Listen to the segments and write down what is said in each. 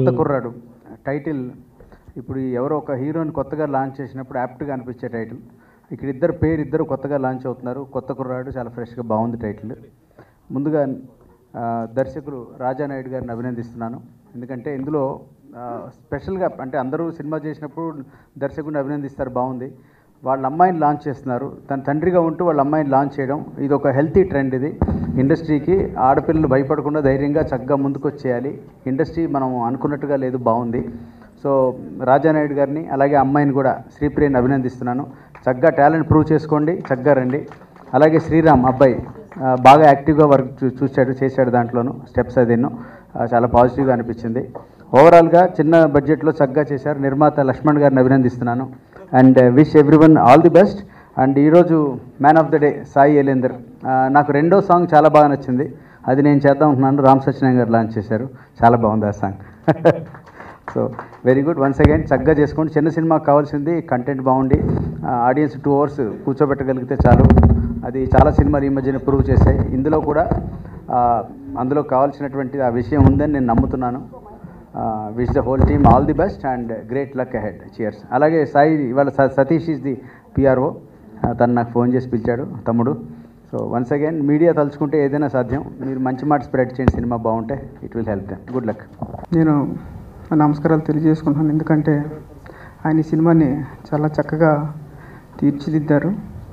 కొత్త కుర్రాడు టైటిల్ ఇప్పుడు ఎవరో ఒక హీరోని కొత్తగా లాంచ్ చేసినప్పుడు యాప్ట్గా అనిపించే టైటిల్ ఇక్కడ ఇద్దరు పేరు ఇద్దరు కొత్తగా లాంచ్ అవుతున్నారు కొత్త కుర్రాడు చాలా ఫ్రెష్గా బాగుంది టైటిల్ ముందుగా ఆ, దర్శకులు రాజానాయుడు గారిని అభినందిస్తున్నాను ఎందుకంటే ఇందులో ఆ, స్పెషల్గా అంటే అందరూ సినిమా చేసినప్పుడు దర్శకుడిని అభినందిస్తారు బాగుంది వాళ్ళ అమ్మాయిని లాంచ్ చేస్తున్నారు తన తండ్రిగా ఉంటూ వాళ్ళ అమ్మాయిని లాంచ్ చేయడం ఇది ఒక హెల్తీ ట్రెండ్ ఇది ఇండస్ట్రీకి ఆడపిల్లలు భయపడకుండా ధైర్యంగా చక్కగా ముందుకు వచ్చేయాలి ఇండస్ట్రీ మనం అనుకున్నట్టుగా లేదు బాగుంది సో రాజానాయుడు గారిని అలాగే అమ్మాయిని కూడా శ్రీప్రియని అభినందిస్తున్నాను చక్కగా టాలెంట్ ప్రూవ్ చేసుకోండి చక్కగా రండి అలాగే శ్రీరామ్ అబ్బాయి ఆ, బాగా యాక్టివ్గా వర్క్ చూ- చూశాడు చేశాడు దాంట్లోనూ స్టెప్స్ అది ఎన్నో ఆ, చాలా పాజిటివ్గా అనిపించింది ఓవరాల్గా చిన్న బడ్జెట్లో చక్కగా చేశారు నిర్మాత లక్ష్మణ్ గారిని అభినందిస్తున్నాను and wish everyone all the best and ఈరోజు man of the day Sai Elender ఆ, నాకు రెండో సాంగ్ చాలా బాగా నచ్చింది అది నేను చేద్దాం అనుకున్నాను రామ్ సత్యనారాయణ గారు లాంచ్ చేశారు చాలా బాగుంది ఆ song so very good once again చక్కగా చేసుకోండి చిన్న సినిమాకి కావాల్సింది కంటెంట్ బాగుండి ఆడియన్స్ టూ అవర్స్ కూర్చోబెట్టగలిగితే చాలు అది చాలా సినిమాలు ఈ మధ్యన ప్రూవ్ చేశాయి ఇందులో కూడా ఆ, అందులో కావాల్సినటువంటి ఆ విషయం ఉందని నేను నమ్ముతున్నాను wish the whole team all the best and great luck ahead cheers అలాగే సాయి ఇవాళ స- సతీష్ ఈజ్ ది పిఆర్ఓ తను నాకు ఫోన్ చేసి పిలిచాడు తమ్ముడు సో వన్స్ అగైన్ మీడియా తలుచుకుంటే ఏదైనా సాధ్యం మీరు మంచి మాట స్ప్రెడ్ చేయండి సినిమా బాగుంటే it will help them good luck నేను నా నమస్కారాలు తెలియజేసుకుంటున్నాను ఎందుకంటే ఆయన ఈ సినిమాని చాలా చక్కగా తీర్చిదిద్దారు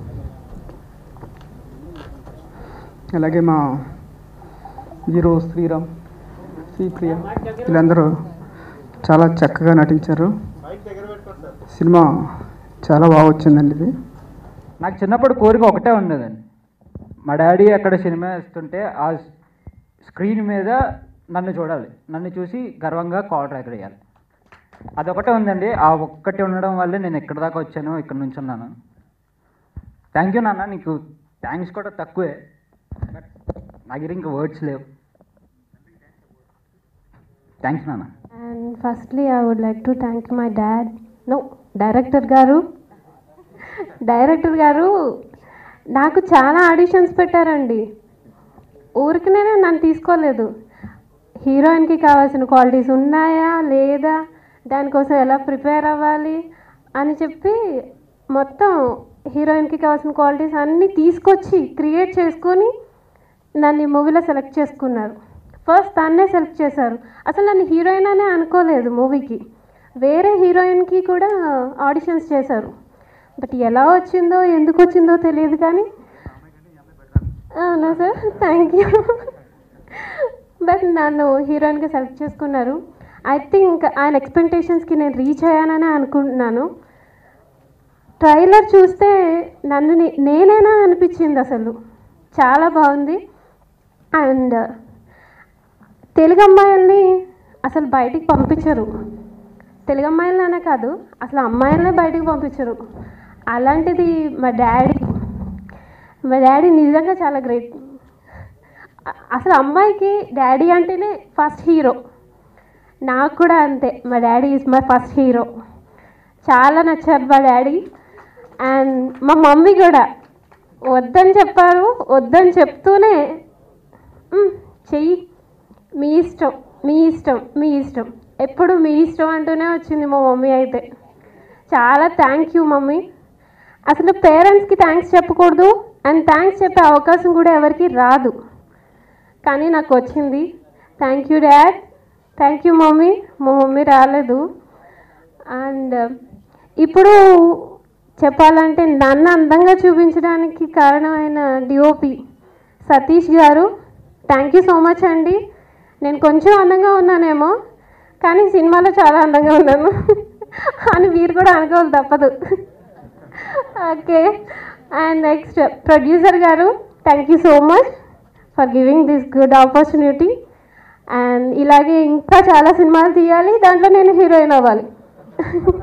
అలాగే మా హీరో శ్రీరామ్ శ్రీప్రియ వీళ్ళందరూ చాలా చక్కగా నటించారు సినిమా చాలా బాగా వచ్చిందండి ఇది నాకు చిన్నప్పుడు కోరిక ఒకటే ఉండేదండి మా డాడీ అక్కడ సినిమా వేస్తుంటే ఆ స్క్రీన్ మీద నన్ను చూడాలి నన్ను చూసి గర్వంగా కాల్ రికార్డ్ చేయాలి అదొకటే ఉందండి ఆ ఒక్కటి ఉండడం వల్లే నేను ఎక్కడ దాకా వచ్చాను ఇక్కడ నుంచి ఉన్నాను థ్యాంక్ యూ నాన్న నీకు థ్యాంక్స్ కూడా తక్కువే బట్ నా దగ్గర ఇంకా వర్డ్స్ లేవు థ్యాంక్స్ నాన్న And firstly, I would like to thank my dad. No, director గారు డైరెక్టర్ గారు నాకు చాలా ఆడిషన్స్ పెట్టారండి ఊరికనే నన్ను తీసుకోలేదు హీరోయిన్కి కావాల్సిన క్వాలిటీస్ ఉన్నాయా లేదా దానికోసం ఎలా ప్రిపేర్ అవ్వాలి అని చెప్పి మొత్తం హీరోయిన్కి కావాల్సిన క్వాలిటీస్ అన్నీ తీసుకొచ్చి క్రియేట్ చేసుకొని నన్ను ఈ మూవీలో సెలెక్ట్ చేసుకున్నారు ఫస్ట్ తన్నే సెలెక్ట్ చేశారు అసలు నన్ను హీరోయిన్ అనే అనుకోలేదు మూవీకి వేరే హీరోయిన్కి కూడా ఆడిషన్స్ చేశారు బట్ ఎలా వచ్చిందో ఎందుకు వచ్చిందో తెలియదు కానీ అవునా సార్ థ్యాంక్ యూ బట్ నన్ను హీరోయిన్గా సెలెక్ట్ చేసుకున్నారు ఐ థింక్ ఆయన ఎక్స్పెక్టేషన్స్కి నేను రీచ్ అయ్యానని అనుకుంటున్నాను ట్రైలర్ చూస్తే నన్ను నే- నేనేనా అనిపించింది అసలు చాలా బాగుంది అండ్ తెలుగు అమ్మాయిల్ని అసలు బయటికి పంపించరు తెలుగు అమ్మాయిలనే కాదు అసలు అమ్మాయిలనే బయటికి పంపించరు అలాంటిది మా డాడీ మా డాడీ నిజంగా చాలా గ్రేట్ అసలు అమ్మాయికి డాడీ అంటేనే ఫస్ట్ హీరో నాకు కూడా అంతే మా daddy is my first hero చాలా నచ్చారు మా డాడీ అండ్ మా మమ్మీ కూడా వద్దని చెప్పారు వద్దని చెప్తూనే "మ్, చెయ్యి మీ ఇష్టం మీ ఇష్టం మీ ఇష్టం ఎప్పుడు మీ ఇష్టం అంటూనే వచ్చింది మా మమ్మీ అయితే చాలా థ్యాంక్ యూ మమ్మీ అసలు పేరెంట్స్కి థ్యాంక్స్ చెప్పకూడదు అండ్ థ్యాంక్స్ చెప్పే అవకాశం కూడా ఎవరికి రాదు కానీ నాకు వచ్చింది thank you dad thank you mummy మా మమ్మీ రాలేదు అండ్ ఇప్పుడు చెప్పాలంటే నన్ను అందంగా చూపించడానికి కారణమైన డిఓపి సతీష్ గారు థ్యాంక్ యూ సో మచ్ అండి నేను కొంచెం అందంగా ఉన్నానేమో కానీ సినిమాలో చాలా అందంగా ఉన్నాను అని మీరు కూడా అనుకోవాలి తప్పదు ఓకే అండ్ నెక్స్ట్ ప్రొడ్యూసర్ గారు thank you so much for giving this good opportunity and ఇలాగే ఇంకా చాలా సినిమాలు తీయాలి దాంట్లో నేను హీరోయిన్ అవ్వాలి